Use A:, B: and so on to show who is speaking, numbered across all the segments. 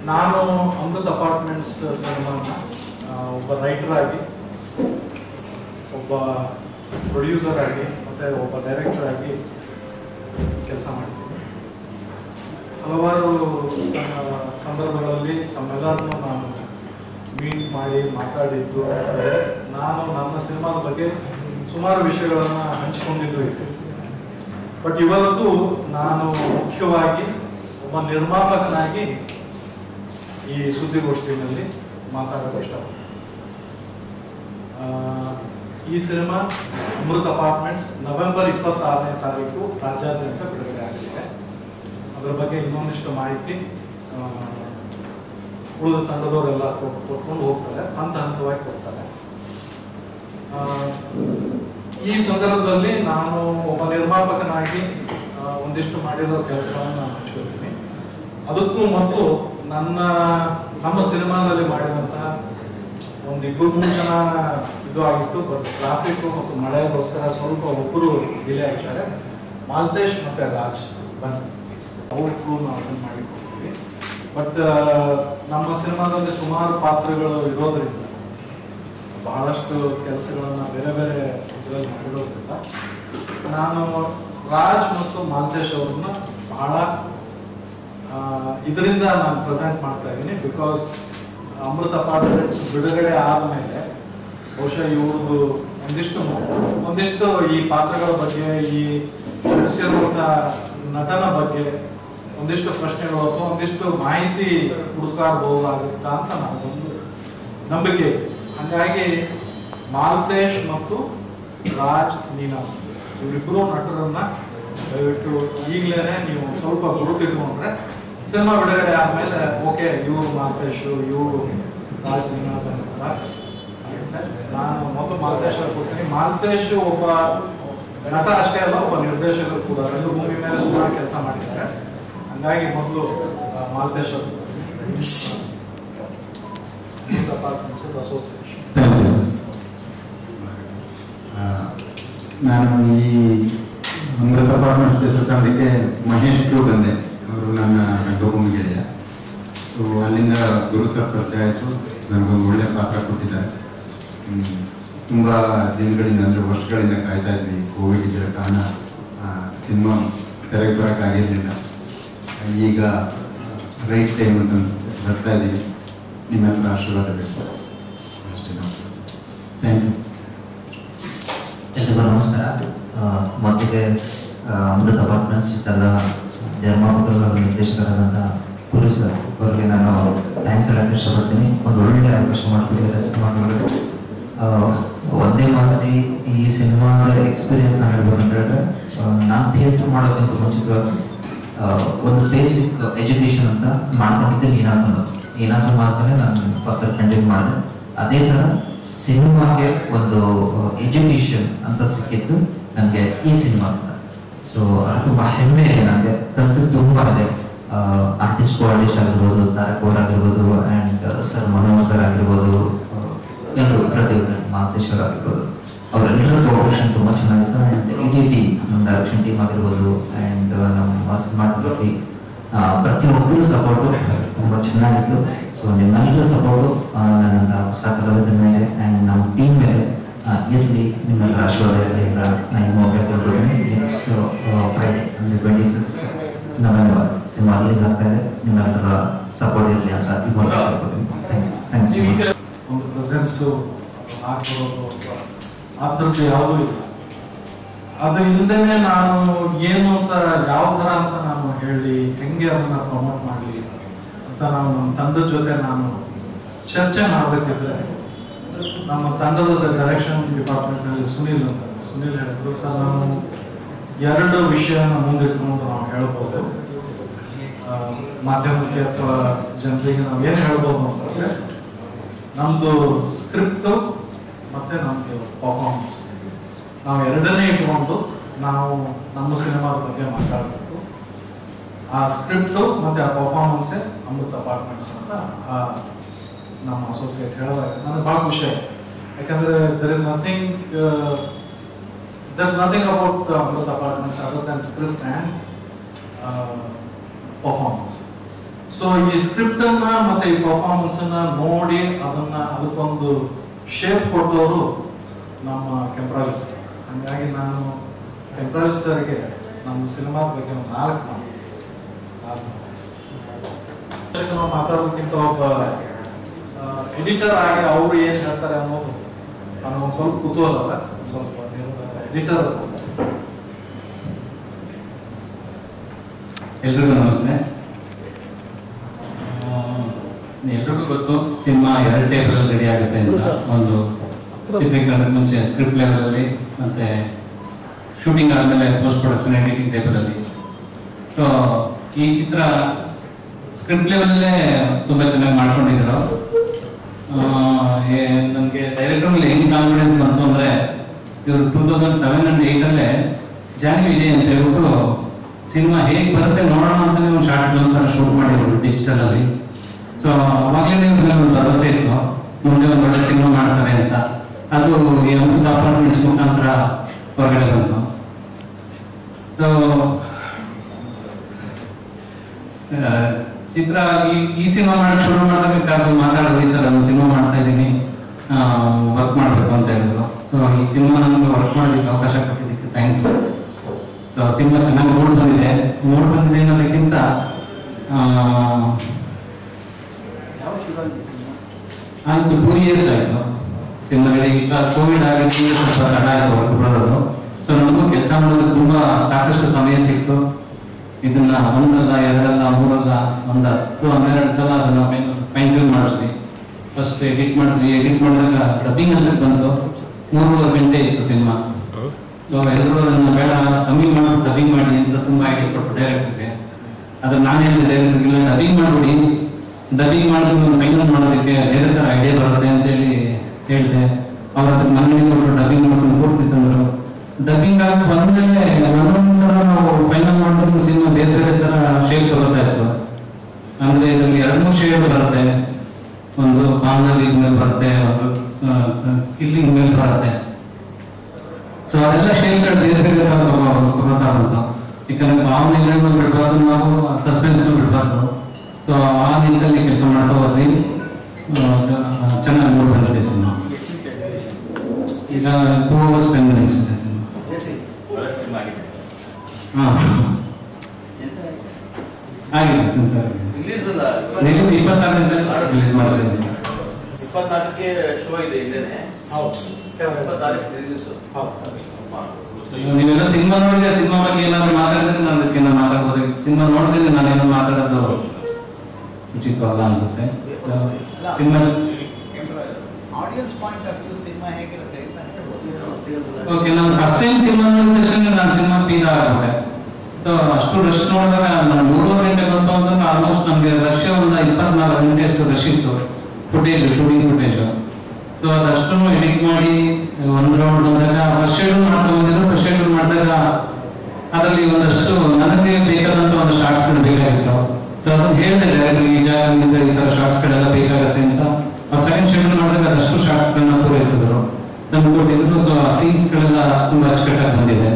A: ನಾನು ಅಮೃತ್ ಅಪಾರ್ಟ್ಮೆಂಟ್ಸ್ ಸಿನಿಮಾನ ಆ, ಒಬ್ಬ ರೈಟರ್ ಆಗಿ ಒಬ್ಬ ಪ್ರೊಡ್ಯೂಸರ್ ಆಗಿ ಮತ್ತೆ ಒಬ್ಬ ಡೈರೆಕ್ಟರ್ ಆಗಿ ಕೆಲಸ ಮಾಡಿದ್ದೀನಿ ಹಲವಾರು ಸ- ಸಂದರ್ಭಗಳಲ್ಲಿ ತಮ್ಮೆಲ್ಲರನ್ನು ನಾನು ಮೀಟ್ ಮಾಡಿ ಮಾತಾಡಿದ್ದು ಇದೆ. ನಾನು ನನ್ನ ಸಿನಿಮಾದ ಬಗ್ಗೆ ಸುಮಾರು ವಿಷಯಗಳನ್ನು ಹಂಚಿಕೊಂಡಿದ್ದು ಇದೆ ಬಟ್ ಇವತ್ತು ನಾನು ಮುಖ್ಯವಾಗಿ ಒಬ್ಬ ನಿರ್ಮಾಪಕನಾಗಿ ಈ ಸುದ್ದಿಗೋಷ್ಠಿಯಲ್ಲಿ ಮಾತಾಡೋಕೆ ಇಷ್ಟಪಡ್ತೀನಿ ಆ, ಈ ಸಿನಿಮಾ ಅಮೃತ್ ಅಪಾರ್ಟ್ಮೆಂಟ್ಸ್ ನವೆಂಬರ್ ಇಪ್ಪತ್ತಾರನೇ ತಾರೀಕು ರಾಜ್ಯಾದ್ಯಂತ ಬಿಡುಗಡೆ ಆಗಲಿದೆ ಅದರ ಬಗ್ಗೆ ಇನ್ನೊಂದಿಷ್ಟು ಮಾಹಿತಿ ಆ, ಉಳಿದ ತಂಡದವರೆಲ್ಲ ಕೊಟ್- ಕೊಟ್ಕೊಂಡು ಹೋಗ್ತಾರೆ ಹಂತ ಹಂತವಾಗಿ ಕೊಡ್ತಾರೆ ಆ, ಈ ಸಂದರ್ಭದಲ್ಲಿ ನಾನು ಒಬ್ಬ ನಿರ್ಮಾಪಕನಾಗಿ ಆ, ಒಂದಿಷ್ಟು ಮಾಡಿರೋ ಕೆಲಸಗಳನ್ನು ನಾನು ಹಂಚ್ಕೊಳ್ತೀನಿ ಅದಕ್ಕೂ ಮೊದಲು ನನ್ನ ನಮ್ಮ ಸಿನಿಮಾದಲ್ಲಿ ಮಾಡಿದಂತಹ ಒಂದು ಇಬ್ಬರು ಮೂರು ಜನ ಇದು ಆಗಿತ್ತು ಬಟ್ ಟ್ರಾಫಿಕ್ ಮತ್ತು ಮಳೆಗೋಸ್ಕರ ಸ್ವಲ್ಪ ಒಬ್ಬರು ಡಿಲೇ ಆಗ್ತಾರೆ ಮಾಲ್ತೇಶ್ ಮತ್ತೆ ರಾಜ್ ಬನ್ನಿ ಅವ್ರ ಥ್ರೂ ನಾವು ಅದನ್ನ ಮಾಡಿಕೊಡ್ತೀವಿ ಬಟ್ ನಮ್ಮ ಸಿನಿಮಾದಲ್ಲಿ ಸುಮಾರು ಪಾತ್ರಗಳು ಇರೋದ್ರಿಂದ ಬಹಳಷ್ಟು ಕೆಲಸಗಳನ್ನ ಬೇರೆ ಬೇರೆ ಇದರಲ್ಲಿ ಮಾಡಿರೋದ್ರಿಂದ ನಾನು ರಾಜ್ ಮತ್ತು ಮಾಲ್ತೇಶ್ ಅವ್ರನ್ನ ಬಹಳ ಆ, ಇದರಿಂದ ನಾನು ಪ್ರೆಸೆಂಟ್ ಮಾಡ್ತಾ ಇದ್ದೀನಿ ಬಿಕಾಸ್ ಅಮೃತ ಅಪಾರ್ಟ್ಮೆಂಟ್ಸ್ ಬಿಡುಗಡೆ ಆದಮೇಲೆ ಬಹುಶಃ ಇವ್ರದ್ದು ಒಂದಿಷ್ಟು ಒಂದಿಷ್ಟು ಈ ಪಾತ್ರಗಳ ಬಗ್ಗೆ ಈ ನಟಿಸಿರುವಂಥ ನಟನ ಬಗ್ಗೆ ಒಂದಿಷ್ಟು ಪ್ರಶ್ನೆಗಳು ಅಥವಾ ಒಂದಿಷ್ಟು ಮಾಹಿತಿ ಹುಡುಕಾಡಬಹುದಾಗುತ್ತಾ ಅಂತ ನನಗೊಂದು ನಂಬಿಕೆ ಇದೆ. ಹಾಗಾಗಿ ಮಾಲ್ತೇಶ್ ಮತ್ತು ರಾಜ್ ನೀನಾ ಇವರಿಬ್ಬರು ನಟರನ್ನ ದಯವಿಟ್ಟು ಈಗಲೇ ನೀವು ಸ್ವಲ್ಪ ಗುರುತಿಟ್ಕೊಂಡ್ರೆ ಸಿನಿಮಾ ಬಿಡುಗಡೆ ಆದ್ಮೇಲೆ ಓಕೆ ಇವರು ಮಾಲ್ತೇಶ್ ಇವರು ರಾಜ್ ನೀನಾಸ್ ಅಂತ ಆಗುತ್ತೆ. ನಾನು ಮೊದಲು ಮಾಲ್ತೇಶ್ ಅವ್ರು ಕೊಡ್ತೀನಿ ಮಾಲ್ತೇಶ್ ಒಬ್ಬ ನಟ ಅಷ್ಟೇ ಅಲ್ಲ ಒಬ್ಬ ನಿರ್ದೇಶಕರು ಕೂಡ ರಂಗಭೂಮಿ ಮೇಲೆ ಸುಮಾರು ಕೆಲಸ ಮಾಡಿದ್ದಾರೆ ಹಂಗಾಗಿ ಮೊದಲು ಆ, ಮಾಲ್ತೇಶ್ ಅವರು ಅಸೋಸಿಯೇಷನ್
B: ಥ್ಯಾಂಕ್ ಯು ಸರ್ ನಾನು ಈ ಅಮೃತ ಅಪಾರ್ಟ್ಮೆಂಟ್ಸ್ ಚಿತ್ರತಂಡಕ್ಕೆ ಮಹೇಶ್ ಕ್ಯೂ ಬಂದೆ ಅವರು ನನ್ನ ರಂಗಭೂಮಿ ಗೆಳೆಯ ಸೊ ಅಲ್ಲಿಂದ ಗುರು ಸರ್ ಪರಿಚಯ ಆಯಿತು ನನಗೊಂದು ಒಳ್ಳೆಯ ಪಾತ್ರ ಕೊಟ್ಟಿದ್ದಾರೆ ಹ್ಮ್. ತುಂಬ ದಿನಗಳಿಂದ ಅಂದರೆ ವರ್ಷಗಳಿಂದ ಕಾಯ್ತಾ ಇದ್ವಿ ಕೋವಿಡ್ ಇದರ ಕಾರಣ ಸಿನಿಮಾ ತೆರೆಗೆ ಬರೋಕ್ಕಾಗಿರಲಿಲ್ಲ ಈಗ ರೈಟ್ ಟೈಮ್ ಅಂತ ಅನ್ಸುತ್ತೆ ಬರ್ತಾ ಇದ್ದೀವಿ ನಿಮ್ಮೆಲ್ಲರ ಆಶೀರ್ವಾದ ಬೇಕು ಸರ್ ಅಷ್ಟೇ ಥ್ಯಾಂಕ್ ಯು
C: ಎಲ್ರಿಗೂ ನಮಸ್ಕಾರ ಆ, ಮೊದಲಿಗೆ ಆ, ಅಮೃತ ಪಾರ್ಟ್ನರ್ಸ್ ಚಿತ್ರದ ನಿರ್ಮಾಪಕರು ಹಾಗೂ ನಿರ್ದೇಶಕರಾದಂಥ ಗುರು ಸರ್ ಅವರಿಗೆ ನಾನು ಥ್ಯಾಂಕ್ಸ್ ಹೇಳಕ್ಕೆ ಇಷ್ಟಪಡ್ತೀನಿ ಒಂದು ಒಳ್ಳೆ ಅವಕಾಶ ಮಾಡಿಕೊಟ್ಟಿದ್ದಾರೆ ಸಿನಿಮಾಗಳು ಒಂದೇ ಮಾತಲ್ಲಿ ಈ ಸಿನಿಮಾ ಎಕ್ಸ್ಪೀರಿಯನ್ಸ್ ನಾನು ಹೇಳ್ಬೇಕು ಅಂತ ಹೇಳಿದ್ರೆ ನಾನು ಥಿಯೇಟರ್ ಮಾಡೋದಕ್ಕಿಂತ ಮುಂಚಿತವಾಗಿ ಆ, ಒಂದು ಬೇಸಿಕ್ ಎಜುಕೇಶನ್ ಅಂತ ಮಾಡ್ಕೊಂಡಿದ್ದೆ ನೀನಾಸಂ ನೀನಾಸಂ ಆದ್ಮೇಲೆ ನಾನು ಫರ್ದರ್ ಕಂಟಿನ್ಯೂ ಮಾಡಿದೆ ಅದೇ ಥರ ಸಿನಿಮಾಗೆ ಒಂದು ಎಜುಕೇಶನ್ ಅಂತ ಸಿಕ್ಕಿದ್ದು ನನಗೆ ಈ ಸಿನಿಮಾ ಅಂತ ಸೊ ಅದು ತುಂಬ ಹೆಮ್ಮೆ ಇದೆ ನನಗೆ ತಂದು ತುಂಬ ಇದೆ ಆರ್ಟಿಸ್ಟ್ ಆರ್ಟಿಸ್ಟ್ ಆಗಿರ್ಬೋದು ತಾರಕ್ ಅವ್ರು ಆಗಿರ್ಬೋದು ಆ್ಯಂಡ್ ಸರ್ ಮನೋಹರ್ ಸರ್ ಆಗಿರ್ಬೋದು ಎಲ್ಲರೂ ಪ್ರತಿಯೊಬ್ಬರು ಮಾತೇಶ್ವರ್ ಆಗಿರ್ಬೋದು ಅವರೆಲ್ಲರ ಕೋಆಪರೇಷನ್ ತುಂಬ ಚೆನ್ನಾಗಿತ್ತು ಆ್ಯಂಡ್ ಇಡೀ ಟೀಮ್ ನಮ್ಮ ಡೈರೆಕ್ಷನ್ ಟೀಮ್ ಆಗಿರ್ಬೋದು ಆ್ಯಂಡ್ ನಮ್ಮ ಸಿನಿಮಾಟೋಗ್ರಫಿ ಪ್ರತಿಯೊಬ್ಬರು ಸಪೋರ್ಟು ತುಂಬ ಚೆನ್ನಾಗಿತ್ತು ಸೊ ನಿಮ್ಮೆಲ್ಲರ ಸಪೋರ್ಟು ನನ್ನ ಹೊಸ ಕಲಾವಿದರ ಮೇಲೆ ಆ್ಯಂಡ್ ನಮ್ಮ ಟೀಮ್ ಮೇಲೆ ಇರಲಿ ನಿಮ್ಮೆಲ್ಲರ ಆಶೀರ್ವಾದ ಇರಲಿ ಅಂತ ನಾನು ಈ ಮೊಬೈಲ್ ಕೊಡ್ತೀನಿ ನೆಕ್ಸ್ಟ್ ಫ್ರೈಡೆ ಅಂದರೆ twenty six November cinema release ಆಗ್ತಾ ಇದೆ ನಿಮ್ಮೆಲ್ಲರ ಸಪೋರ್ಟ್ ಇರಲಿ ಅಂತ ಈ ಮೊಬೈಲ್ ಕೊಡ್ತೀನಿ thank you thank you so much
A: ಒಂದು ಪ್ರೆಸೆನ್ಸು ಹಾಕೋದು ಆ ಥರದ್ದು ಯಾವುದೂ ಇಲ್ಲ ಅದು ಇಲ್ಲದೇನೆ ನಾನು ಏನು ಅಂತ ಯಾವ ಥರ ಅಂತ ನಾನು ಹೇಳಿ ಹೆಂಗೆ ಅದನ್ನ ಪ್ರಮೋಟ್ ಮಾಡಲಿ ಅಂತ ನಾವು ನಮ್ಮ ತಂಡದ ಜೊತೆ ನಾನು ಚರ್ಚೆ ಮಾಡಬೇಕಿದ್ರೆ ನಮ್ಮ ತಂಡದ ಡೈರೆಕ್ಷನ್ ಡಿಪಾರ್ಟ್ಮೆಂಟ್ನಲ್ಲಿ ಸುನೀಲ್ ಅಂತ ಸುನೀಲ್ ಹೇಳಿದ್ರು ಸರ್ ನಾವು ಎರಡು ವಿಷಯನ ಮುಂದಿಟ್ಕೊಂಡು ನಾವು ಹೇಳ್ಬೋದು ಆ, ಮಾಧ್ಯಮಕ್ಕೆ ಅಥವಾ ಜನರಿಗೆ ನಾವು ಏನು ಹೇಳ್ಬೋದು ಅಂತಂದ್ರೆ ನಮ್ದು ಸ್ಕ್ರಿಪ್ಟ್ ಮತ್ತೆ ನಮ್ದು ಪರ್ಫಾರ್ಮೆನ್ಸ್ ನಾವು ಎರಡನ್ನೇ ಇಟ್ಕೊಂಡು ನಾವು ನಮ್ಮ ಸಿನಿಮಾದ ಬಗ್ಗೆ ಮಾತಾಡಬೇಕು ಆ ಸ್ಕ್ರಿಪ್ಟ್ ಮತ್ತೆ ಆ ಪರ್ಫಾರ್ಮೆನ್ಸೇ ಅಮೃತ ಅಪಾರ್ಟ್ಮೆಂಟ್ಸ್ ಅಂತ ಆ ನಮ್ಮ ಅಸೋಸಿಯೇಟ್ ಹೇಳಿದಾಗ ನನಗೆ ಭಾಳ ಖುಷಿ ಆಯ್ತು ಯಾಕಂದ್ರೆ there is nothing there is nothing about Amrutha apartments other than script and performance so ಈ ಸ್ಕ್ರಿಪ್ಟ್ ಅನ್ನ ಮತ್ತೆ ಈ ಪರ್ಫಾರ್ಮೆನ್ಸ್ ಅನ್ನ ನೋಡಿ ಅದನ್ನ ಅದಕ್ಕೊಂದು ಶೇಪ್ ಕೊಟ್ಟವರು ನಮ್ಮ ಕೆಂಪ್ರಾಜ್ ಹಂಗಾಗಿ ನಾನು ಕೆಂಪ್ರಾಜ್ ಸರ್ಗೆ ನಮ್ಮ ಸಿನಿಮಾದ ಬಗ್ಗೆ ಒಂದು ನಾಲ್ಕು ಮಾತು ನಾಲ್ಕು ಮಾತು. ನಾವು ಮಾತಾಡೋದಕ್ಕಿಂತ ಒಬ್ಬ ಎಡಿಟರ್ ಆಗಿ ಅವರು ಏನು ಹೇಳ್ತಾರೆ ಅನ್ನೋದು ನನಗೊಂದು ಸ್ವಲ್ಪ ಕುತೂಹಲ ಅಲ್ಲ ಸ್ವಲ್ಪ ಎಡಿಟರ್
D: ಎಲ್ರಿಗೂ ನಮಸ್ತೆ ಆ, ಎಲ್ರಿಗೂ ಗೊತ್ತು ಸಿನಿಮಾ ಎರಡು ಟೇಬಲ್ ರೆಡಿ ಆಗುತ್ತೆ ಅಂತ ಒಂದು ಚಿತ್ರೀಕರಣಕ್ಕೆ ಮುಂಚೆ ಸ್ಕ್ರಿಪ್ಟ್ ಲೆವೆಲ್ ಅಲ್ಲಿ ಮತ್ತೆ ಶೂಟಿಂಗ್ ಆದಮೇಲೆ ಪೋಸ್ಟ್ ಪ್ರೊಡಕ್ಷನ್ ಎಡಿಟಿಂಗ್ ಟೇಬಲ್ ಅಲ್ಲಿ ಸೊ ಈ ಚಿತ್ರ ಸ್ಕ್ರಿಪ್ಟ್ ಲೆವೆಲಲ್ಲೇ ತುಂಬಾ ಚೆನ್ನಾಗಿ ಮಾಡ್ಕೊಂಡಿದ್ರು ನನಗೆ ಡೈರೆಕ್ಟರ್ ಮೇಲೆ ಹೆಂಗ್ ಕಾನ್ಫಿಡೆನ್ಸ್ ಬಂತು ಅಂದ್ರೆ ಇವರು two thousand seven and eight ಅಲ್ಲೇ ಜಾನಿ ವಿಜಯ್ ಅಂತ ಹೇಳ್ಬಿಟ್ಟು ಸಿನಿಮಾ ಹೇಗೆ ಬರುತ್ತೆ ನೋಡೋಣ ಅಂತಾನೆ ಒಂದು ಶಾರ್ಟ್ ಫಿಲ್ಮ್ ತರ ಶೂಟ್ ಮಾಡಿದ್ರು ಡಿಜಿಟಲ್ ಅಲ್ಲಿ ಸೊ ಅವಾಗಲೇ ಇವ್ರ ಮೇಲೆ ಒಂದು ಭರವಸೆ ಇತ್ತು ಮುಂದೆ ಒಂದು ಒಳ್ಳೆ ಸಿನಿಮಾ ಮಾಡ್ತಾರೆ ಅಂತ ಅದು ಈ ಅಮೃತ ಅಪಾರ್ಟ್ಮೆಂಟ್ಸ್ ಮುಖಾಂತರ ಹೊರಗಡೆ ಬಂತು ಸೊ ಆ, ಚಿತ್ರ ಈ ಈ ಸಿನಿಮಾ ಮಾಡಕ್ ಶುರು ಮಾಡಬೇಕಾದ್ರೆ ಮಾತಾಡೋದು ಈ ತರ ಒಂದು ಸಿನಿಮಾ ಮಾಡ್ತಾ ಇದ್ದೀನಿ ವರ್ಕ್ ಮಾಡ್ಬೇಕು ಅಂತ ಹೇಳಿದ್ರು ಸೊ ಈ ಸಿನಿಮಾ ನಮಗೆ ವರ್ಕ್ ಮಾಡೋದಕ್ಕೆ ಅವಕಾಶ ಕೊಟ್ಟಿದ್ದಕ್ಕೆ ಥ್ಯಾಂಕ್ಸ್ ಸೊ ಸಿನಿಮಾ ಚೆನ್ನಾಗಿ ಮೂಡ್ ಬಂದಿದೆ ಮೂಡ್ ಬಂದಿದೆ ಅನ್ನೋದಕ್ಕಿಂತ ಆ, ಆಯ್ತು ಟೂ ಇಯರ್ಸ್ ಆಯ್ತು ಸಿನಿಮಾಗಳಿಗೆ ಈಗ ಕೋವಿಡ್ ಆಗಿದ್ದು ಸ್ವಲ್ಪ ತಡ ಆಯ್ತು ವರ್ಕ್ ಬರೋದು ಸೊ ನಮಗೂ ಕೆಲಸ ಮಾಡೋದಕ್ಕೆ ತುಂಬಾ ಸಾಕಷ್ಟು ಸಮಯ ಸಿಕ್ತು ಇದನ್ನ ಒಂದಲ್ಲ ಎರಡಲ್ಲ ಮೂರಲ್ಲ ಒಂದ ಹತ್ತು ಹನ್ನೆರಡು ಸಲ ಅದನ್ನ ಫೈನ್ ಟ್ಯೂನ್ ಮಾಡಿಸಿ ಫಸ್ಟ್ ಎಡಿಟ್ ಮಾಡಿದ್ವಿ ಎಡಿಟ್ ಮಾಡಿದಾಗ ಡಬ್ಬಿಂಗ್ ಅಂತ ಬಂತು ಮೂರುವರೆ ಗಂಟೆ ಇತ್ತು ಸಿನಿಮಾ ಸೊ ಎಲ್ಲರೂ ಅದನ್ನ ಬೇಡ ಕಮ್ಮಿ ಮಾಡಿ ಡಬ್ಬಿಂಗ್ ಮಾಡಿ ಅಂತ ತುಂಬಾ ಐಡಿಯಾ ಕೊಟ್ಟು ಡೈರೆಕ್ಟರ್ಗೆ ಅದನ್ನ ನಾನು ಹೇಳಿದೆ ಡೈರೆಕ್ಟರ್ಗೆ ಇಲ್ಲ ಡಬ್ಬಿಂಗ್ ಮಾಡ್ಬಿಡಿ ಡಬ್ಬಿಂಗ್ ಮಾಡಿದ್ರೆ ಫೈನಲ್ ಮಾಡೋದಕ್ಕೆ ಬೇರೆ ಥರ ಐಡಿಯಾ ಬರುತ್ತೆ ಅಂತೇಳಿ ಹೇಳಿದೆ ಅವ್ರ ಅದಕ್ಕೆ ಮನವಿ ಕೊಟ್ಟು ಡಬ್ಬಿಂಗ್ ಮಾಡ್ಕೊಂಡು ಪೂರ್ತಿ ತಂದರು ಡಬ್ಬಿಂಗ್ ಆಗಿ ಬಂದ್ಮೇಲೆ ಒಂದೊಂದ್ಸಲ ನಾವು ಫೈನಲ್ ಮಾಡಿದ್ರೆ ಸಿನಿಮಾ ಬೇರೆ ಬೇರೆ ತರ ಶೇಪ್ ತಗೋತಾ ಇತ್ತು ಅಂದ್ರೆ ಇದರಲ್ಲಿ ಎರಡು ಮೂರು ಶೇಡ್ ಬರುತ್ತೆ ಒಂದು ಕಾಮನಲ್ ಮೇಲೆ ಬರುತ್ತೆ ಒಂದು ಕಿಲ್ಲಿಂಗ್ ಮೇಲೆ ಬರುತ್ತೆ ಸೊ ಅದೆಲ್ಲ ಶೇಡ್ಗಳು ಬೇರೆ ಬೇರೆ ತರ ತಗೋತಾ ಬಂತು ಯಾಕಂದ್ರೆ ಭಾವನೆಗಳನ್ನು ಬಿಡಬಾರ್ದು ನಾವು ಸಸ್ಪೆನ್ಸ್ ಬಿಡಬಾರ್ದು ಸೊ ಆ ನಿಟ್ಟಿನಲ್ಲಿ ಕೆಲಸ ಮಾಡ್ತಾ ಹೋದ್ವಿ ಆ, ಚೆನ್ನಾಗಿ ಮೂಡ್ ಬಂದಿದೆ ಸಿನಿಮಾ ಈಗ ಟೂ ಅವರ್ಸ್ ಟೆನ್ ಮಿನಿಟ್ಸ್ ಇದೆ ಸಿನಿಮಾ ಹಾಂ ಆಗಿದೆ ಸೆನ್ಸರ್
E: ರಿಲೀಸ್ ಅಲ್ಲ
D: ರಿಲೀಸ್ ಇಪ್ಪತ್ತಾರರಿಂದ ರಿಲೀಸ್ ಮಾಡಿದ್ದೀನಿ
E: ಇಪ್ಪತ್ನಾಲ್ಕಕ್ಕೆ ಶೋ ಇದೆ ಇಲ್ಲೇನೆ
A: ಹೌದು
E: ಇಪ್ಪತ್ತಾರಕ್ಕೆ ರಿಲೀಸ್
D: ನೀವೆಲ್ಲ ಸಿನಿಮಾ ನೋಡಿದ್ರೆ ಸಿನಿಮಾ ಬಗ್ಗೆ ಏನಾದ್ರು ಮಾತಾಡಿದ್ರೆ ನಾನು ಅದಕ್ಕೆ ನಾನು ಮಾತಾಡ್ಬೋದು ಸಿನಿಮಾ ನೋಡಿದ್ರೆ ನಾನು ಏನೋ ಮಾತಾಡೋದು ಉಚಿತವಲ್ಲ ಅನ್ಸುತ್ತೆ cinema
F: audience point of view cinema ಹೇಗಿರುತ್ತೆ ಅಂತ ಹೇಳ್ಬೋದು
D: ಓಕೆ ನಾನು ಫಸ್ಟ್ ಟೈಮ್ ಸಿನಿಮಾ ನೋಡಿದ ತಕ್ಷಣ ನಾನು ಸಿನಿಮಾ ಫೀಲ್ ಆಗ್ಬಿಟ್ಟೆ ಸೊ ಅಷ್ಟು ರಶ್ ನೋಡಿದಾಗ ನಾನು ಮೂರುವರೆ ಗಂಟೆ ಬಂತು ಅಂತಂದ್ರೆ ಆಲ್ಮೋಸ್ಟ್ ನಮಗೆ ರಶ್ ಒಂದು ಇಪ್ಪತ್ನಾಲ್ಕು ಗಂಟೆ ಅಷ್ಟು ರಶ್ ಇತ್ತು ಫುಟೇಜ್ ಶೂಟಿಂಗ್ ಫುಟೇಜ್ ಸೊ ಅದಷ್ಟು ಎಡಿಟ್ ಮಾಡಿ ಒಂದು ರೌಂಡ್ ಬಂದಾಗ ಫಸ್ಟ್ ಶೆಡ್ಯೂಲ್ ಮಾಡ್ಕೊಂಡು ಬಂದಿದ್ರು ಫಸ್ಟ್ ಶೆಡ್ಯೂಲ್ ಮಾಡಿದಾಗ ಅದರಲ್ಲಿ ಒಂದಷ್ಟು ನನಗೆ ಬೇಕಾದಂತ ಒಂದು ಶಾರ್ಟ್ಸ್ಗಳು ಬೇಕಾಗಿತ್ತು ಸೊ ಅದನ್ನ ಹೇಳಿದೆ ಡೈರೆಕ್ಟ್ ಈ ಜಾಗದಿಂದ ಈ ತರ ಶಾರ್ಟ್ಸ್ಗಳೆಲ್ಲ ಬೇಕಾಗತ್ತೆ ಅಂತ ಅವ್ರು ಸೆಕೆಂಡ್ ಶೆಡ್ಯೂಲ್ ಮಾಡಿದಾಗ ಅದಷ್ಟು ಶಾರ್ಟ್ಗಳನ್ನ ಪೂರೈಸಿದ್ರು ನಮ್ಗೆ ಕೊಟ್ಟಿದ್ರು ಸೊ ಆ ಸೀನ್ಸ್ಗಳೆಲ್ಲ ತುಂಬಾ ಅಚ್ಚುಕಟ್ಟಾಗಿ ಬಂದಿದೆ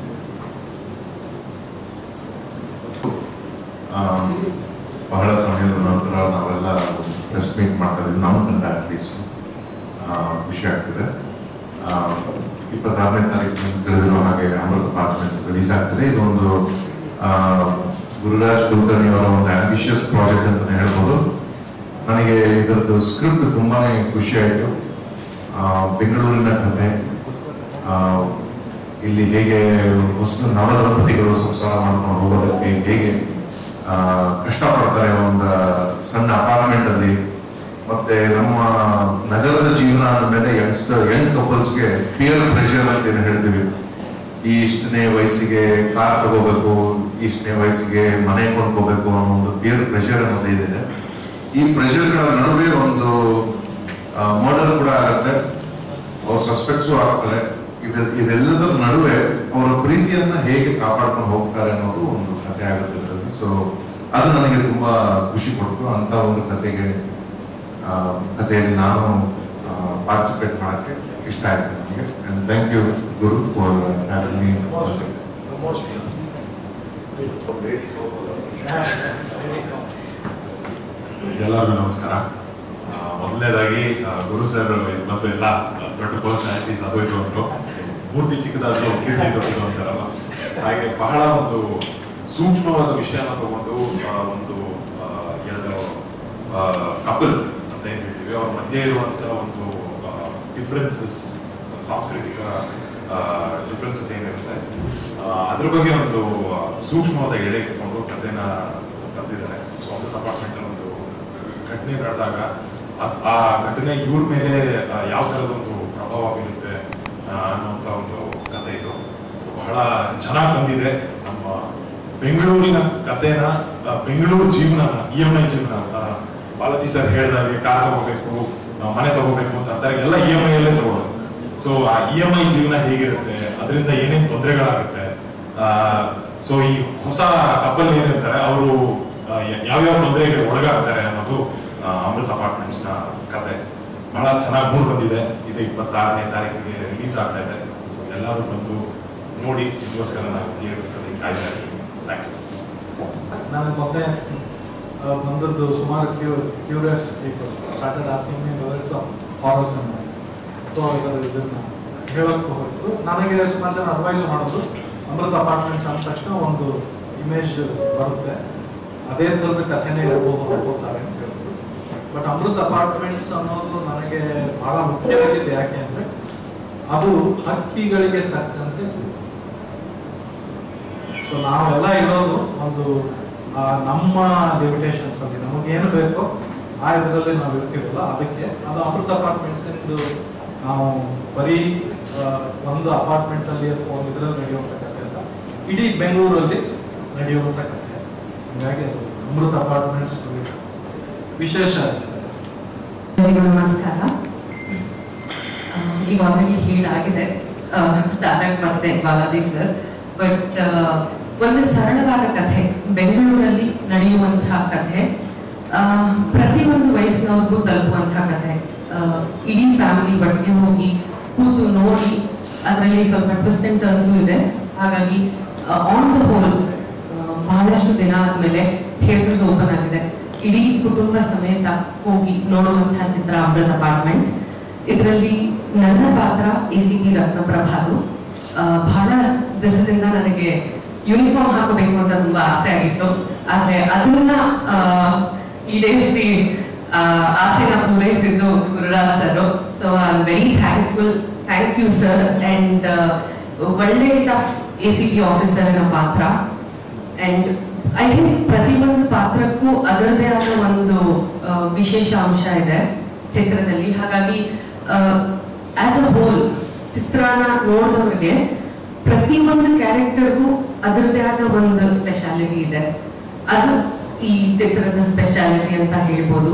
G: ಆ, ಬಹಳ ಸಮಯದ ನಂತರ ನಾವೆಲ್ಲ ಪ್ರೆಸ್ ಮೀಟ್ ಮಾಡ್ತಾ ಇದ್ದೀವಿ ನಾವು ಕಂಡ ಅಟ್ಲೀಸ್ಟ್ ಖುಷಿ ಆಗ್ತಿದೆ ಆ, ಇಪ್ಪತ್ತಾರನೇ ತಾರೀಕು ತಿಳಿದಿರೋ ಹಾಗೆ ಅಮೃತ ಪಾರ್ಟ್ಮೆಂಟ್ಸ್ ರಿಲೀಸ್ ಆಗ್ತದೆ ಇದೊಂದು ಆ, ಗುರುರಾಜ್ ಕುಲಕರ್ಣಿ ಅವರ ಒಂದು ಆಂಬಿಷಿಯಸ್ ಪ್ರಾಜೆಕ್ಟ್ ಅಂತಾನೆ ಹೇಳ್ಬೋದು ನನಗೆ ಇದರದ್ದು ಸ್ಕ್ರಿಪ್ಟ್ ತುಂಬಾನೇ ಖುಷಿ ಆಯಿತು ಬೆಂಗಳೂರಿನ ಕಥೆ ಆ, ಇಲ್ಲಿ ಹೇಗೆ ಹೊಸ ನವದಂಪತಿಗಳು ಸಂಸಾರ ಮಾಡ್ಕೊಂಡು ಹೋಗೋದಕ್ಕೆ ಹೇಗೆ ಆ, ಕಷ್ಟಪಡ್ತಾರೆ ಒಂದು ಸಣ್ಣ ಅಪಾರ್ಟ್ಮೆಂಟ್ ಅಲ್ಲಿ ಮತ್ತೆ ನಮ್ಮ ನಗರದ ಜೀವನ ಮೇಲೆ ಯಂಗ್ಸ್ಟರ್ ಯಂಗ್ ಕಪಲ್ಸ್ಗೆ ಪಿಯರ್ ಪ್ರೆಷರ್ ಅಂತ ಏನು ಹೇಳ್ತೀವಿ ಈ ಇಷ್ಟನೇ ವಯಸ್ಸಿಗೆ ಕಾರ್ ತಗೋಬೇಕು ಇಷ್ಟನೇ ವಯಸ್ಸಿಗೆ ಮನೆ ಕೊಂಡ್ಕೋಬೇಕು ಅನ್ನೋ ಒಂದು ಪಿಯರ್ ಪ್ರೆಷರ್ ಅನ್ನೋದು ಇದೆ ಈ ಪ್ರೆಷರ್ಗಳ ನಡುವೆ ಒಂದು ಮರ್ಡರ್ ಕೂಡ ಆಗತ್ತೆ ಅವ್ರ ಸಸ್ಪೆಕ್ಟ್ಸು ಆಗ್ತಾರೆ ಇವೆ- ಇದೆಲ್ಲದರ ನಡುವೆ ಅವರ ಪ್ರೀತಿಯನ್ನ ಹೇಗೆ ಕಾಪಾಡ್ಕೊಂಡು ಹೋಗ್ತಾರೆ ಅನ್ನೋದು ಒಂದು ಕಥೆ ಆಗುತ್ತೆ ಇದರಲ್ಲಿ ಸೊ ಅದು ನನಗೆ ತುಂಬಾ ಖುಷಿ ಕೊಡ್ತು ಅಂತ ಒಂದು ಕಥೆಗೆ ಆ, ಕಥೆಯಲ್ಲಿ ನಾನು ಪಾರ್ಟಿಸಿಪೇಟ್ ಮಾಡಕ್ಕೆ ಇಷ್ಟ ಆಯ್ತು ನನಗೆ ಥ್ಯಾಂಕ್ ಯು ಗುರು ಫಾರ್ ಎಲ್ಲರಿಗೂ ನಮಸ್ಕಾರ ಆ, ಮೊದಲನೇದಾಗಿ ಆ, ಗುರು ಸರ್ ಮತ್ತು ಎಲ್ಲ ದೊಡ್ಡ ಪರ್ಸನಾಲಿಟೀಸ್ ಅದು ಇದು ಅಂದ್ರು ಮೂರ್ತಿ ಚಿಕ್ಕದಾದ್ರು ಕೀರ್ತಿ ದೊಡ್ಡದು ಅಂತಾರಲ್ಲ ಹಾಗೆ ಬಹಳ ಒಂದು ಸೂಕ್ಷ್ಮವಾದ ವಿಷಯನ ತಗೊಂಡು ಆ, ಒಂದು ಆ, ಎರಡು ಕಪಲ್ ಅಂತ ಏನ್ ಹೇಳ್ತೀವಿ ಅವ್ರ ಮಧ್ಯೆ ಇರುವಂತ ಒಂದು ಡಿಫ್ರೆನ್ಸಸ್ ಸಾಂಸ್ಕೃತಿಕ ಡಿಫ್ರೆನ್ಸಸ್ ಏನಿರುತ್ತೆ ಆ, ಅದ್ರ ಬಗ್ಗೆ ಒಂದು ಆ, ಸೂಕ್ಷ್ಮವಾದ ಎಳೆ ಇಟ್ಕೊಂಡು ಕಥೆನ ಬರ್ತಿದ್ದಾರೆ ಸೊ ಅಮೃತ ಅಪಾರ್ಟ್ಮೆಂಟ್ ಒಂದು ಘಟನೆ ನಡೆದಾಗ ಅದ್- ಆ ಘಟನೆ ಇವ್ರ ಮೇಲೆ ಆ, ಯಾವ ಥರದೊಂದು ಪ್ರಭಾವ ಬೀರುತ್ತೆ ಆ, ಅನ್ನುವಂಥ ಒಂದು ಕಥೆ ಇದು ಸೊ ಬಹಳ ಚೆನ್ನಾಗಿ ಬಂದಿದೆ ನಮ್ಮ ಬೆಂಗಳೂರಿನ ಕಥೆನ ಆ, ಬೆಂಗಳೂರು ಜೀವನ ಇ ಎಂ ಐ ಜೀವನ ಆ, ಬಾಲಾಜಿ ಸರ್ ಹೇಳಿದಾಗೆ ಕಾರ್ ತಗೋಬೇಕು ಆ, ಮನೆ ತಗೋಬೇಕು ಅಂತ ಅಂತಾರೆ ಎಲ್ಲ ಇ ಎಂ ಐ ಅಲ್ಲೇ ತಗೊಳ್ಳೋದು ಸೊ ಆ ಇ ಎಂ ಐ ಜೀವನ ಹೇಗಿರುತ್ತೆ ಅದರಿಂದ ಏನೇನು ತೊಂದರೆಗಳಾಗುತ್ತೆ ಸೊ ಈ ಹೊಸ ಕಪಲ್ ಏನಿರ್ತಾರೆ ಅವರು ಯಾವ್ಯಾವ ತೊಂದರೆಗೆ ಒಳಗಾಗ್ತಾರೆ ಅನ್ನೋದು ಆ, ಅಮೃತ್ ಅಪಾರ್ಟ್ಮೆಂಟ್ಸ್ ನ ಕತೆ ಬಹಳ ಚೆನ್ನಾಗಿ ಮೂಡ್ ಬಂದಿದೆ ಇದು ಇಪ್ಪತ್ತಾರನೇ ತಾರೀಕಿಗೆ ರಿಲೀಸ್ ಆಗ್ತಾ ಇದೆ ಸೊ ಎಲ್ಲರೂ ಬಂದು ನೋಡಿ ಇದಕ್ಕೋಸ್ಕರ ನಾವು ಥಿಯೇಟರ್ಸ್ ಅಲ್ಲಿ ಕಾಯ್ತಾ ಇದ್ದೀವಿ ಥ್ಯಾಂಕ್ ಯು
A: ನನಗೆ ಮೊದಲೇ ಆ, ಬಂದದ್ದು ಸುಮಾರು ಕ್ಯೂ curious people started asking me whether it's horror cinema so ಇದರ ಇದನ್ನ ಹೇಳಕ್ಕೆ ಹೋಯ್ತು ನನಗೆ ಸುಮಾರು ಜನ ಅಡ್ವೈಸ್ ಮಾಡೋದು ಅಮೃತ ಅಪಾರ್ಟ್ಮೆಂಟ್ಸ್ ಅಂದ ತಕ್ಷಣ ಒಂದು ಇಮೇಜ್ ಬರುತ್ತೆ ಅದೇ ಥರದ ಕಥೆನೇ ಇರ್ಬೋದು ಅನ್ಕೋತಾರೆ ಅಂತ ಹೇಳಿದ್ರು ಬಟ್ ಅಮೃತ ಅಪಾರ್ಟ್ಮೆಂಟ್ಸ್ ಅನ್ನೋದು ನನಗೆ ಬಹಳ ಮುಖ್ಯವಾಗಿದ್ದು ಯಾಕೆ ಅಂದ್ರೆ ಅದು ಹಕ್ಕಿಗಳಿಗೆ ತಕ್ಕಂತೆ ಸೊ ನಾವೆಲ್ಲ ಇರೋದು ಒಂದು ಆ, ನಮ್ಮ ಲಿಮಿಟೇಷನ್ಸ್ ಅಲ್ಲಿ ನಮಗೇನು ಬೇಕೋ ಆ ಇದರಲ್ಲಿ ನಾವು ಇರ್ತೀವಲ್ಲ ಅದಕ್ಕೆ ಅದು ಅಮೃತ ಅಪಾರ್ಟ್ಮೆಂಟ್ಸ್ ಇಂದು ನಾವು ಬರೀ ಆ, ಒಂದು ಅಪಾರ್ಟ್ಮೆಂಟ್ ಅಲ್ಲಿ ಅಥವಾ ಒಂದು ಇದರಲ್ಲಿ ನಡೆಯುವಂಥ ಕಥೆ ಅಲ್ಲ ಇಡೀ ಬೆಂಗಳೂರಲ್ಲಿ ನಡೆಯುವಂಥ ಕಥೆ ಹೀಗಾಗಿ ಅದು ಅಮೃತ ಅಪಾರ್ಟ್ಮೆಂಟ್ಸ್ ವಿಶೇಷ ಆಗಿದೆ
H: ಎಲ್ಲರಿಗೂ ನಮಸ್ಕಾರ ಆ, ಈಗ ಆಲ್ರೆಡಿ ಹೇಳಾಗಿದೆ ತಾರಕ್ ಮತ್ತೆ ಬಾಲಾಜಿ ಸರ್ ಬಟ್ ಒಂದು ಸರಳವಾದ ಕಥೆ ಬೆಂಗಳೂರಲ್ಲಿ ನಡೆಯುವಂತಹ ಕಥೆ ಆ, ಪ್ರತಿಯೊಂದು ವಯಸ್ಸಿನವ್ರಿಗೂ ತಲುಪುವಂತಹ ಕಥೆ ಆ, ಇಡೀ ಫ್ಯಾಮಿಲಿ ಒಟ್ಟಿಗೆ ಹೋಗಿ ಕೂತು ನೋಡಿ ಅದರಲ್ಲಿ ಸ್ವಲ್ಪ ಟ್ವಿಸ್ಟ್ ಅಂಡ್ ಟರ್ನ್ಸು ಇದೆ ಹಾಗಾಗಿ ಆನ್ ದ ಹೋಲ್ ಬಹಳಷ್ಟು ದಿನ ಆದ್ಮೇಲೆ ಥಿಯೇಟರ್ಸ್ ಓಪನ್ ಆಗಿದೆ ಇಡೀ ಕುಟುಂಬ ಸಮೇತ ಹೋಗಿ ನೋಡುವಂತಹ ಚಿತ್ರ ಅಮೃತ ಅಪಾರ್ಟ್ಮೆಂಟ್ ಇದರಲ್ಲಿ ನನ್ನ ಪಾತ್ರ ಎ ಸಿ ಪಿ ರತ್ನಪ್ರಭಾದು ಆ, ಬಹಳ ದಿವಸದಿಂದ ನನಗೆ ಯೂನಿಫಾರ್ಮ್ ಹಾಕಬೇಕು ಅಂತ ತುಂಬಾ ಆಸೆ ಆಗಿತ್ತು ಆದ್ರೆ ಅದನ್ನ ಆ, ಈಡೇರಿಸಿ ಆ, ಆಸೆನ ಪೂರೈಸಿದ್ದು Gururaj sir so I am very thankful thank you sir and ಒಳ್ಳೆ ಟಫ್ ಎ ಸಿ ಪಿ ಆಫೀಸರ್ನ ಪಾತ್ರ ಅಂಡ್ ಐ ಥಿಂಕ್ ಪ್ರತಿಯೊಂದು ಪಾತ್ರಕ್ಕೂ ಅದರದೇ ಆದ ಒಂದು ಆ, ವಿಶೇಷ ಅಂಶ ಇದೆ ಚಿತ್ರದಲ್ಲಿ ಹಾಗಾಗಿ ಆಸ್ ಅ ಹೋಲ್ ಚಿತ್ರನ ನೋಡಿದವ್ರಿಗೆ ಪ್ರತಿಯೊಂದು ಕ್ಯಾರೆಕ್ಟರ್ಗೂ ಅದರದೇ ಆದ ಒಂದು ಸ್ಪೆಷಾಲಿಟಿ ಇದೆ ಅದು ಈ ಚಿತ್ರದ ಸ್ಪೆಷಾಲಿಟಿ ಅಂತ ಹೇಳ್ಬೋದು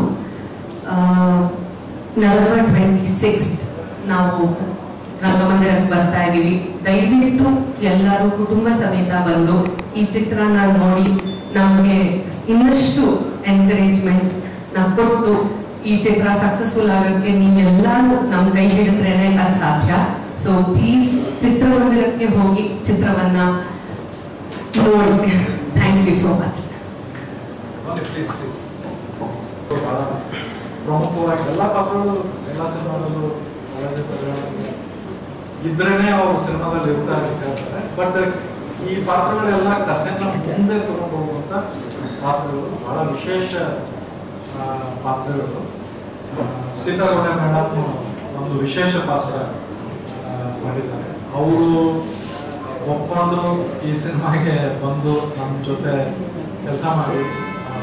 H: ನವೆಂಬರ್ ಟ್ವೆಂಟಿ ಸಿಕ್ಸ್ ನಾವು ರಂಗಮಂದಿರಕ್ಕೆ ಬರ್ತಾ ಇದೀವಿ ದಯವಿಟ್ಟು ಎಲ್ಲರೂ ಕುಟುಂಬ ಸಮೇತ ಬಂದು ಈ ಚಿತ್ರನ ನೋಡಿ ನಮಗೆ ಇನ್ನಷ್ಟು ಎನ್ಕರೇಜ್ಮೆಂಟ್ ನಾವು ಕೊಟ್ಟು ಈ ಚಿತ್ರ ಸಕ್ಸಸ್ಫುಲ್ ಆಗೋಕ್ಕೆ ನೀವೆಲ್ಲರೂ ನಮ್ಮ ಕೈ ಹಿಡಿದ್ರೇನೆ ಅದು ಸಾಧ್ಯ ಸೊ ಪ್ಲೀಸ್ ಚಿತ್ರಮಂದಿರಕ್ಕೆ ಹೋಗಿ ಚಿತ್ರವನ್ನ ನೋಡಿ thank you so much
A: please please ಬಹಳ ಪ್ರಮುಖವಾಗಿ ಎಲ್ಲ ಪಾತ್ರಗಳು ಎಲ್ಲ ಸಿನಿಮಾದಲ್ಲೂ ಬಾಲಾಜಿ ಸರ್ ಹೇಳಿದಂಗೆ ಇದ್ರೇನೆ ಅವರು ಸಿನಿಮಾದಲ್ಲಿ ಇರ್ತಾರೆ ಅಂತ ಹೇಳ್ತಾರೆ ಬಟ್ ಈ ಪಾತ್ರಗಳೆಲ್ಲ ಕಥೆನ ಮುಂದೆ ತಗೊಂಡು ಹೋಗುವಂತ ಪಾತ್ರಗಳು ಬಹಳ ವಿಶೇಷ ಆ, ಪಾತ್ರಗಳು ಆ, ಸೀತಾಗೌಡ ಮೇಡಮ್ ಒಂದು ವಿಶೇಷ ಪಾತ್ರ ಆ, ಮಾಡಿದ್ದಾರೆ ಅವರು ಒಪ್ಕೊಂಡು ಈ ಸಿನಿಮಾಗೆ ಬಂದು ನಮ್ಮ ಜೊತೆ ಕೆಲಸ ಮಾಡಿ ಆ,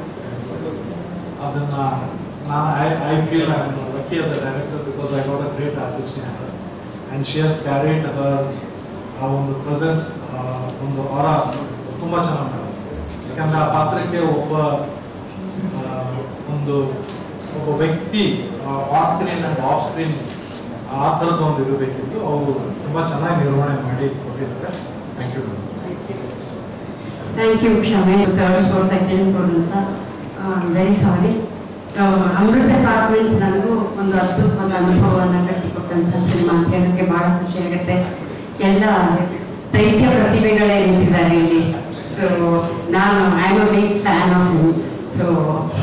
A: ಅದನ್ನ ನಾನು I I feel I lucky as a director because I got a great artist in her and she has carried her ಆ ಒಂದು ಪ್ರೆಸೆನ್ಸ್ ಒಂದು ಅವರ ತುಂಬ ಚೆನ್ನಾಗಿ ಮಾಡಿದ್ರು ಯಾಕಂದ್ರೆ ಆ ಪಾತ್ರಕ್ಕೆ ಒಬ್ಬ ಆ, ಒಂದು ಒಬ್ಬ ವ್ಯಕ್ತಿ on screen and off screen ಆ ಥರದ್ದು ಒಂದು ಇದು ಬೇಕಿತ್ತು ಅವರು ತುಂಬ ಚೆನ್ನಾಗಿ ನಿರ್ವಹಣೆ ಮಾಡಿ ಕೊಟ್ಟಿದ್ದಾರೆ ಥ್ಯಾಂಕ್ ಯು
I: ಥ್ಯಾಂಕ್ ಯು ಕ್ಷಮೆ ಥರ್ಡ್ ಫ್ಲೋರ್ ಸೆಕೆಂಡ್ ಫ್ಲೋರ್ ಅಂತ ವೆರಿ ಸಾರಿ ಅಮೃತ ಅಪಾರ್ಟ್ಮೆಂಟ್ಸ್ ನನಗೂ ಒಂದು ಅದ್ಭುತವಾದ ಅನುಭವವನ್ನು ಕಟ್ಟಿಕೊಟ್ಟಂಥ ಸಿನಿಮಾ ಅಂತ ಹೇಳೋಕ್ಕೆ ಭಾಳ ಖುಷಿ ಆಗುತ್ತೆ ಎಲ್ಲ ದೈತ್ಯ ಪ್ರತಿಭೆಗಳೇ ನಿಂತಿದ್ದಾರೆ ಇಲ್ಲಿ ಸೊ ನಾನು I am a big fan of so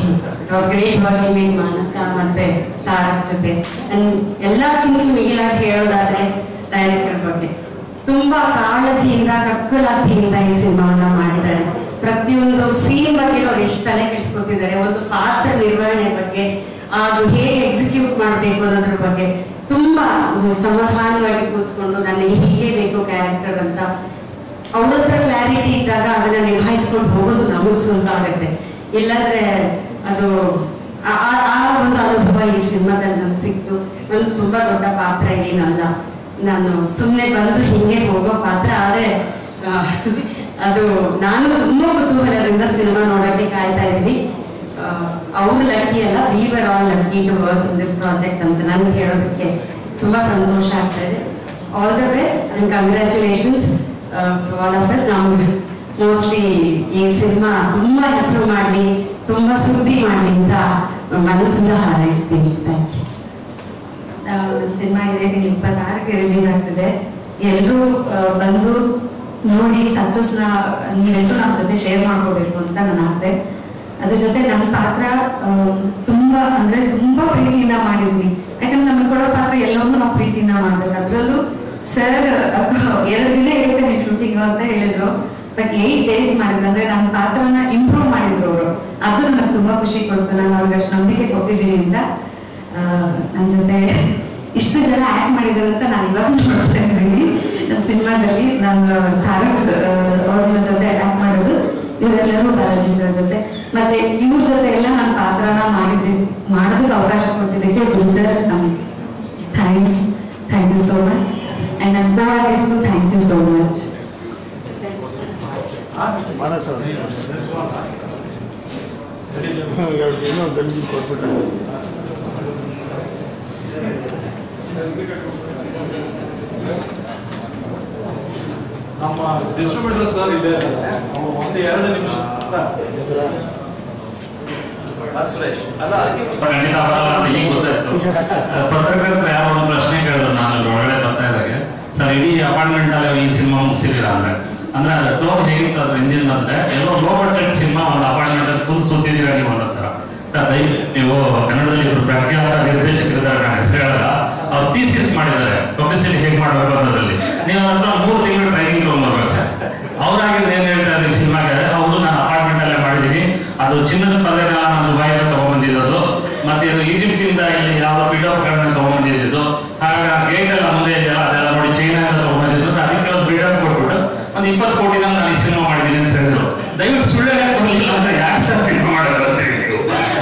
I: was great working with Manasa ಮತ್ತೆ ತಾರಕ್ ಜೊತೆ And ಎಲ್ಲಕ್ಕಿಂತಲೂ ಮಿಗಿಲಾಗಿ ಹೇಳೋದಾದ್ರೆ ಡೈರೆಕ್ಟರ್ ಬಗ್ಗೆ ತುಂಬಾ ಕಾಳಜಿಯಿಂದ ಕಕ್ಕಲಾತಿಯಿಂದ ಈ ಸಿನಿಮಾವನ್ನ ಮಾಡಿದ್ದಾರೆ ಪ್ರತಿಯೊಂದು ಸೀನ್ ಬಗ್ಗೆ ಅವ್ರು ಎಷ್ಟು ತಲೆ ಕೆಡಿಸ್ಕೊತಿದ್ದಾರೆ ಒಂದು ಪಾತ್ರ ನಿರ್ವಹಣೆ ಬಗ್ಗೆ ಅದು ಹೇಗೆ ಎಕ್ಸಿಕ್ಯೂಟ್ ಮಾಡಬೇಕು ಅನ್ನೋದ್ರ ಬಗ್ಗೆ ತುಂಬಾ ಸಮಾಧಾನವಾಗಿ ಕೂತ್ಕೊಂಡು ನನಗೆ ಹೀಗೆ ಬೇಕು ಕ್ಯಾರೆಕ್ಟರ್ ಅಂತ ಅವ್ರ ಹತ್ರ ಕ್ಲಾರಿಟಿ ಇದ್ದಾಗ ಅದನ್ನ ನಿಭಾಯಿಸ್ಕೊಂಡು ಹೋಗೋದು ನಮಗ್ ಸುಲಭ ಆಗುತ್ತೆ ಇಲ್ಲಾಂದ್ರೆ ಅದು ಆ- ಆ- ಆ ಒಂದು ಅನುಭವ ಈ ಸಿನಿಮಾದಲ್ಲಿ ನನ್ಗೆ ಸಿಕ್ತು ಒಂದು ತುಂಬಾ ದೊಡ್ಡ ಪಾತ್ರ ಏನಲ್ಲ ನಾನು ಸುಮ್ಮನೆ ಬಂದು ಹಿಂಗೆ ಹೋಗೋ ಪಾತ್ರ ಆದ್ರೆ ಆ, ಅದು ನಾನು ತುಂಬಾ ಕುತೂಹಲದಿಂದ ಸಿನಿಮಾ ನೋಡಕ್ಕೆ ಕಾಯ್ತಾ ಇದ್ದೀನಿ ಅವ್ರು ಲಕ್ಕಿ ಅಲ್ಲ we were all lucky to work in this project ಅಂತ ನನ್ಗೆ ಹೇಳೋದಕ್ಕೆ ತುಂಬಾ ಸಂತೋಷ ಆಗ್ತಾ ಇದೆ all the best and congratulations all of us ನಾವು ಮೋಸ್ಟ್ಲಿ ಈ ಸಿನಿಮಾ ತುಂಬಾ ಹೆಸರು ಮಾಡಲಿ ತುಂಬಾ ಸುದ್ದಿ ಮಾಡಲಿ ಅಂತ ಮನಸ್ಸಿಂದ ಹಾರೈಸ್ತೀನಿ ಥ್ಯಾಂಕ್ ಯು
J: ಸಿನಿಮಾ ಇದೆ ತಿಂಗಳು ಇಪ್ಪತ್ತಾರಕ್ಕೆ ರಿಲೀಸ್ ಆಗ್ತದೆ ಎಲ್ಲರೂ ಬಂದು ನೋಡಿ ಸಕ್ಸಸ್ ನ ನೀವೆಲ್ಲರೂ ನಮ್ಮ ಜೊತೆ ಶೇರ್ ಮಾಡ್ಕೋಬೇಕು ಅಂತ ನನ್ನ ಆಸೆ ಅದ್ರ ಜೊತೆ ನನ್ನ ಪಾತ್ರ ಆಮ್, ತುಂಬಾ ಅಂದ್ರೆ ತುಂಬಾ ಪ್ರೀತಿಯಿಂದ ಮಾಡಿದ್ವಿ ಯಾಕಂದ್ರೆ ನಮಗೆ ಕೊಡೋ ಪಾತ್ರ ಎಲ್ಲವನ್ನೂ ನಾವು ಪ್ರೀತಿಯಿಂದ ಮಾಡ್ಬೇಕು ಅದ್ರಲ್ಲೂ ಸರ್ ಎರಡು ದಿನ ಇರುತ್ತೆ ನೀವು ಶೂಟಿಂಗ್ ಅಂತ ಹೇಳಿದ್ರು ಬಟ್ ಏಟ್ ಡೇಸ್ ಮಾಡಿದ್ರು ಅಂದ್ರೆ ನನ್ನ ಪಾತ್ರನ ಇಂಪ್ರೂವ್ ಮಾಡಿದ್ರು ಅವರು ಅದು ನನಗೆ ತುಂಬಾ ಖುಷಿ ಕೊಡ್ತು ನಾನು ಅವ್ರಿಗೆ ಅಷ್ಟು ನಂಬಿಕೆ ಕೊಟ್ಟಿದ್ದೀನಿ ಅಂತ ಆ, ನನ್ ಜೊತೆ ಇಷ್ಟು ಜನ ಆಕ್ಟ್ ಮಾಡಿದ್ದಾರೆ ಅಂತ ನಾನು ಇವಾಗ ನೋಡ್ತಾ ಇದ್ದೀನಿ ನಮ್ಮ ಸಿನಿಮಾದಲ್ಲಿ ನಾನು ತಾರಸ್ ಅವ್ರ ಜೊತೆ ಆಕ್ಟ್ ಮಾಡೋದು ಇವರೆಲ್ಲರೂ ಬಾಲಾಜಿ ಸರ್ ಜೊತೆ ಮತ್ತೆ ಇವ್ರ ಜೊತೆ ಎಲ್ಲ ನನ್ನ ಪಾತ್ರನ ಮಾಡಿದ್ದೆ ಮಾಡೋದಕ್ಕೆ ಅವಕಾಶ ಕೊಟ್ಟಿದ್ದಕ್ಕೆ ಗುರು ಸರ್ ನಮ್ಗೆ thanks thank you so much and ನನ್ನ co artist thank you so much
K: Manasa ಎರಡು ಏನೋ ಗಂಜಿ ಕೊಟ್ಬಿಟ್ರೆ
A: ನಮ್ಮ ಡಿಸ್ಟ್ರಿಬ್ಯೂಟರ್ ಸರ್ ಇದೆ ಅವ್ರು ಒಂದು ಎರಡು ನಿಮಿಷ ಸರ್
E: ಸುರೇಶ್ ಅಲ್ಲ ಅದಕ್ಕೆ
D: ಖಂಡಿತ ಬರಲ್ಲ ಅಂತ ಈಗ ಗೊತ್ತಾಯ್ತು ಪತ್ರಕರ್ತರು ಯಾರೋ ಒಂದು ಪ್ರಶ್ನೆ ಕೇಳಿದ್ರು ನಾನು ಅಲ್ಲಿ ಒಳಗಡೆ ಬರ್ತಾ ಇದ್ದಾಗೆ ಸರ್ ಇಡೀ ಅಪಾರ್ಟ್ಮೆಂಟ್ ಅಲ್ಲಿ ಈ ಸಿನಿಮಾ ಮುಗಿಸಿದಿರ ಅಂದ್ರೆ ಅಂದ್ರೆ ಅದು ಟೋನ್ ಹೇಗಿತ್ತು ಅದ್ರ ಹಿಂದಿನ ಅಂದ್ರೆ ಎಲ್ಲೋ ಲೋ ಬಡ್ಜೆಟ್ ಸಿನಿಮಾ ಒಂದು ಅಪಾರ್ಟ್ಮೆಂಟ್ ಅಲ್ಲಿ ಫುಲ್ ಸುತ್ತಿದ್ದೀರಾ ನೀವು ಅನ್ನೋ ಥರ ಸರ್ ದಯವಿಟ್ಟು ನೀವು ಕನ್ನಡದಲ್ಲಿ ಇಬ್ರು ಪ್ರಖ್ಯಾತ ನಿರ್ದೇಶಕರಿದ್ದಾರೆ ನಾನು ಹೆಸರು ಹೇಳಲ್ಲ ಅವ್ರು ಥೀಸಿಸ್ ಮಾಡಿದ್ದಾರೆ ಪಬ್ಲಿಸಿಟಿ ಹೇಗೆ ಮಾಡಬೇಕು ಅನ್ನೋದ್ರಲ್ಲಿ ನೀವು ಹತ್ರ ಮೂರು ತಿಂಗಳು ಟ್ರೈನಿಂಗ್ ತಗೊಂಡ್ಬರ್ಬೇಕು ಸರ್ ಅವ್ರಾಗಿದ್ದು ಏನ್ ಹೇಳ್ತಾರೆ ಈ ಸಿನಿಮಾಗೆ ಹೌದು ನಾನು ಅಪಾರ್ಟ್ಮೆಂಟ್ ಅಲ್ಲೇ ಮಾಡಿದ್ದೀನಿ ಅದು ಚಿನ್ನದ ಪದೆನ ನಾನು ದುಬೈಗೆ ತಗೊಂಡ್ಬಂದಿದ್ದು ಮತ್ತೆ ಇದು ಈಜಿಪ್ಟ್ ಇಂದ ಇಲ್ಲಿ ಯಾವ ಪೀಠೋಪಕರಣ ತಗೊಂಡ್ಬಂದಿದ್ದು ಹಾಗಾಗಿ ಗೇಟ್ ಎಲ್ಲ ಮುಂದೆ ಇದೆಯಲ್ಲ ಅದೆಲ್ಲ ನೋಡಿ ಚೈನಾ ಎಲ್ಲ ತಗೊಂಡ್ಬಂದಿದ್ದು ಅದಕ್ಕೆ ಒಂದು ಬಿಲ್ಡಪ್ ಕೊಟ್ಬಿಟ್ಟು ಒಂದು ಇಪ್ಪತ್ತು ಕೋಟಿ ನಾನು ಈ ಸಿನಿಮಾ ಮಾಡಿದ್ದೀನಿ ಅಂತ ಹೇಳಿದ್ರು ದಯವಿಟ್ಟು ಸುಳ್ಳು ಹೇಳಕ್ ಬರಲಿಲ್ಲ ಅಂತ ಯಾಕೆ ಸರ್ ಸಿನಿಮಾ ಮಾಡೋದು ಅಂತ ಹೇಳಿದ್ರು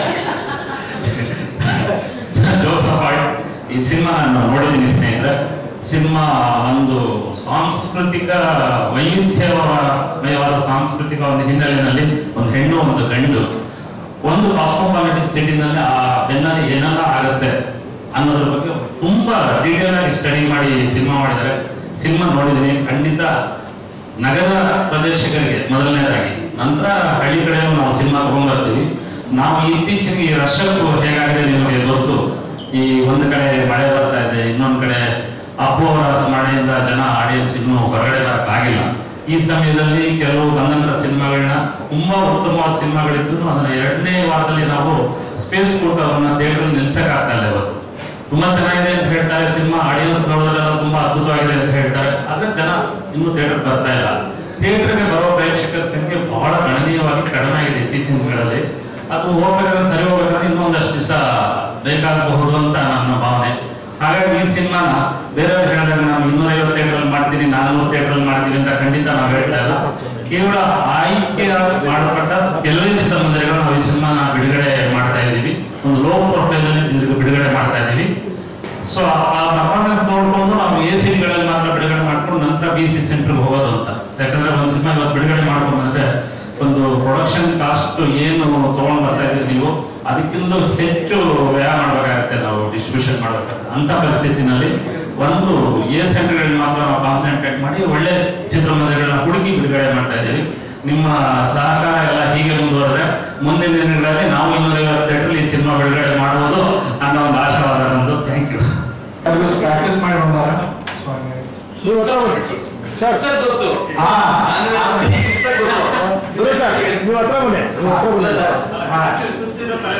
D: ಜೋಕ್ಸ್ ಅಪಾರ್ಟ್ ಈ ಸಿನಿಮಾ ನಾನು ನೋಡಿದ್ದೀನಿ ಸ್ನೇಹಿತರೆ ಸಿನಿಮಾ ಒಂದು ಸಾಂಸ್ಕೃತಿಕ ವೈವಿಧ್ಯಮಯವಾದ ಸಾಂಸ್ಕೃತಿಕ ಒಂದು ಹಿನ್ನೆಲೆಯಲ್ಲಿ ಒಂದು ಹೆಣ್ಣು ಒಂದು ಗಂಡು ಒಂದು ಕಾಸ್ಮೋಪಾಲಿಟಿಕ್ ಸಿಟಿನಲ್ಲಿ ಆ ಬೆನ್ನಲ್ಲಿ ಏನೆಲ್ಲ ಆಗುತ್ತೆ ಅನ್ನೋದ್ರ ಬಗ್ಗೆ ತುಂಬಾ ಡೀಟೇಲ್ ಆಗಿ ಸ್ಟಡಿ ಮಾಡಿ ಸಿನಿಮಾ ಮಾಡಿದ್ದಾರೆ ಸಿನಿಮಾ ನೋಡಿದ್ದೀನಿ ಖಂಡಿತ ನಗರ ಪ್ರದೇಶಗಳಿಗೆ ಮೊದಲನೇದಾಗಿ ನಂತರ ಹಳ್ಳಿ ಕಡೆ ನಾವು ಸಿನಿಮಾ ತಗೊಂಡ್ಬರ್ತೀವಿ ನಾವು ಇತ್ತೀಚೆಗೆ ಈ ರಶಕ್ಕೂ ಹೇಗಾಗಿದೆ ನಿಮಗೆ ಗೊತ್ತು ಈ ಒಂದು ಕಡೆ ಮಳೆ ಬರ್ತಾ ಇದೆ ಇನ್ನೊಂದು ಕಡೆ ಅಪ್ಪು ಅವರ ಸ್ಮರಣೆಯಿಂದ ಜನ ಆಡಿಯನ್ಸ್ ಇನ್ನೂ ಹೊರಗಡೆ ಬರಕ್ಕಾಗಿಲ್ಲ ಈ ಸಮಯದಲ್ಲಿ ಕೆಲವು ಬಂದಂತ ಸಿನಿಮಾಗಳನ್ನ ತುಂಬಾ ಉತ್ತಮವಾದ ಸಿನಿಮಾಗಳಿದ್ದು ಅದನ್ನ ಎರಡನೇ ವಾರದಲ್ಲಿ ನಾವು ಸ್ಪೇಸ್ ಕೊಟ್ಟು ಅವನ್ನ ಥಿಯೇಟರ್ ನಿಲ್ಸಕ್ ಆಗ್ತಾ ಇಲ್ಲ ಇವತ್ತು ತುಂಬಾ ಚೆನ್ನಾಗಿದೆ ಅಂತ ಹೇಳ್ತಾರೆ ಸಿನಿಮಾ ಆಡಿಯನ್ಸ್ ನೋಡೋದ್ರೆಲ್ಲ ತುಂಬಾ ಅದ್ಭುತವಾಗಿದೆ ಅಂತ ಹೇಳ್ತಾರೆ ಆದ್ರೆ ಜನ ಇನ್ನೂ ಥಿಯೇಟರ್ ಬರ್ತಾ ಇಲ್ಲ ಥಿಯೇಟರ್ಗೆ ಬರೋ ಪ್ರೇಕ್ಷಕರ ಸಂಖ್ಯೆ ಬಹಳ ಗಣನೀಯವಾಗಿ ಕಡಿಮೆ ಆಗಿದೆ ಇತ್ತೀಚಿನ ದಿನಗಳಲ್ಲಿ ಅದು ಹೋಗ್ಬೇಕಾದ್ರೆ ಸರಿ ಹೋಗ್ಬೇಕಾದ್ರೆ ಇನ್ನೊಂದಷ್ಟು ದಿವಸ ಬೇಕಾಗಬಹುದು ಅಂತ ನನ್ನ ಭಾವನೆ ಹಾಗಾಗಿ ಈ ಸಿನಿಮಾನ ಬೇರೆಯವ್ರು ಹೇಳಿದಾಗ ನಾನು ಇನ್ನೂರ ಐವತ್ತು ಥಿಯೇಟರ್ ಮಾಡ್ತೀನಿ ನಾನ್ನೂರು ಥಿಯೇಟರ್ ಮಾಡ್ತೀನಿ ಅಂತ ಖಂಡಿತ ನಾವು ಹೇಳ್ತಾ ಇಲ್ಲ ಕೇವಲ ಆಯ್ಕೆ ಮಾಡಲ್ಪಟ್ಟ ಕೆಲವೇ ಚಿತ್ರಮಂದಿರಗಳು ನಾವು ಈ ಸಿನಿಮಾನ ಬಿಡುಗಡೆ ಮಾಡ್ತಾ ಇದ್ದೀವಿ ಒಂದು ಲೋ ಪ್ರೊಫೈಲ್ ಬಿಡುಗಡೆ ಮಾಡ್ತಾ ಇದ್ದೀವಿ ಸೊ ಆ ಪರ್ಫಾರ್ಮೆನ್ಸ್ ನೋಡ್ಕೊಂಡು ನಾವು ಎ ಸಿಗಳಲ್ಲಿ ಮಾತ್ರ ಬಿಡುಗಡೆ ಮಾಡ್ಕೊಂಡು ನಂತರ ಬಿ ಸಿ ಸೆಂಟರ್ಗೆ ಹೋಗೋದು ಅಂತ ಯಾಕಂದ್ರೆ ಒಂದು ಸಿನಿಮಾ ಇವತ್ತು ಬಿಡುಗಡೆ ಮಾಡ್ಕೊಂಡ್ರೆ ಒಂದು ಪ್ರೊಡಕ್ಷನ್ ಕಾಸ್ಟ್ ಏನು ತಗೊಂಡ್ ಬರ್ತಾ ಇದ್ದೀರಿ ನೀವು ಅದಕ್ಕಿಂತ ಹೆಚ್ಚು ವ್ಯಯ ಮಾಡಬೇಕಾಗುತ್ತೆ ನಾವು ಡಿಸ್ಟ್ರಿಬ್ಯೂಷನ್ ಮಾಡಬೇಕಾಗುತ್ತೆ ಅಂತ ಪರಿಸ್ಥಿತಿನಲ್ಲಿ ಒಂದು ಎ ಸೆಂಟರ್ಗಳಲ್ಲಿ ಮಾತ್ರ ನಾವು ಕಾನ್ಸಂಟ್ರೇಟ್ ಮಾಡಿ ಒಳ್ಳೆ ಚಿತ್ರಮಂದಿರಗಳನ್ನ ಹುಡುಕಿ ಬಿಡುಗಡೆ ಮಾಡ್ತಾ ಇದ್ದೀವಿ ನಿಮ್ಮ ಸಹಕಾರ ಎಲ್ಲ ಹೀಗೆ ಮುಂದುವರೆದ್ರೆ ಮುಂದಿನ ದಿನಗಳಲ್ಲಿ ನಾವು ಇನ್ನೂರ ಐವತ್ತು ಥಿಯೇಟರ್ ಈ ಸಿನಿಮಾ ಬಿಡುಗಡೆ ಮಾಡುವುದು ಅನ್ನೋ ಒಂದು ಆಶಾವಾದ ನಂದು ಥ್ಯಾಂಕ್ ಯು
A: ಪ್ರಾಕ್ಟೀಸ್ ಮಾಡಿ ಬಂದಾರ ಸೊ
K: ನೀವು ಹತ್ರ ಬನ್ನಿ ಸರ್
E: ಸರ್ ಗೊತ್ತು
A: ಹಾ.
E: ನಾನು- ಸರ್ ಗೊತ್ತು
K: ಸುರೇಶ್ ಸರ್ ನೀವು ಹತ್ರ ಬನ್ನಿ ನೀವು ಹತ್ರ ಬನ್ನಿ
E: ಇಲ್ಲ ಸರ್. ಸುತ್ತಿರೋ ತಲೆ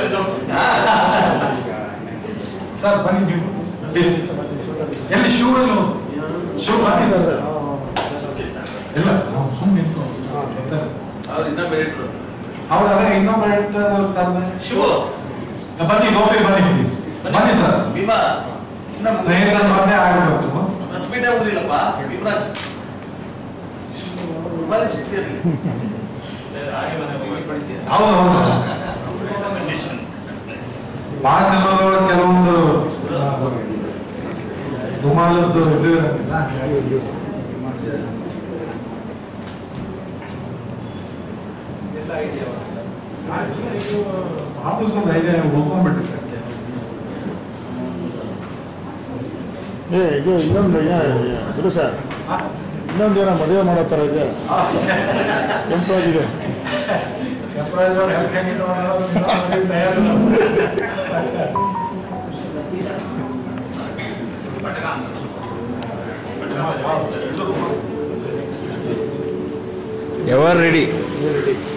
A: ಸರ್ ಬನ್ನಿ ನೀವು ಪ್ಲೀಸ್ ಎಲ್ಲಿ ಶೂ ಎಲ್ಲ ಶೂ ಬನ್ನಿ ಸರ್ ಇಲ್ಲ ನಾವು ಸುಮ್ಮನೆ ನಿಂತು ಗೊತ್ತಾಯ್ತು.
E: ಅವ್ರು ಇನ್ನ ಮೆರಿಟ್ರು
A: ಅವ್ರು ಅದೇ ಇನ್ನೊಬ್ಬ ಎಡಿಟರ್ ಕರೆದೆ
E: ಶಿವು
A: ಬನ್ನಿ ಗೋಪಿ ಬನ್ನಿ ಪ್ಲೀಸ್ ಬನ್ನಿ ಸರ್
E: ಭೀಮಾ ಇನ್ನ
A: ಸ್ನೇಹಿತರ ಮಧ್ಯೆ ಆಗಬೇಕು
E: ಪ್ರೆಸ್ ಮೀಟೇ ಉಳಿದಿಲ್ಲಪ್ಪ ಭೀಮರಾಜ್ ಬರೀ ಸುತ್ತಿರಲಿ
A: ಹೌದು ಹೌದು ಭಾಳ ಸಿನಿಮಾಗಳು ಕೆಲವೊಂದು ದುಮಾಲದ್ದು ಇದು ಇರಂಗಿಲ್ಲ ಹಂಗಾಗಿ ಆಫೀಸ್ ಒಂದು ಐಡಿಯಾ ಉಳ್ಕೊಂಡ್ಬಿಟ್ಟಿದೆ
K: ಏ ಇದು ಇನ್ನೊಂದು ಏನ ಗುರು ಸರ್ ಇನ್ನೊಂದು ಏನೋ ಮದುವೆ ಮಾಡೋ ಥರ ಇದೆ ಕೆಂಪರಾಜ್ ಇದೆ
A: ಕೆಂಪರಾಜ್ ಅವ್ರು ಹೆಲ್ತ್ ಹೆಂಗೆ ಇಟ್ಕೊಳ್ಳೋದು ಇನ್ನೊಂದು ತಯಾರಿಲ್ಲ.
L: Ever ready
K: ready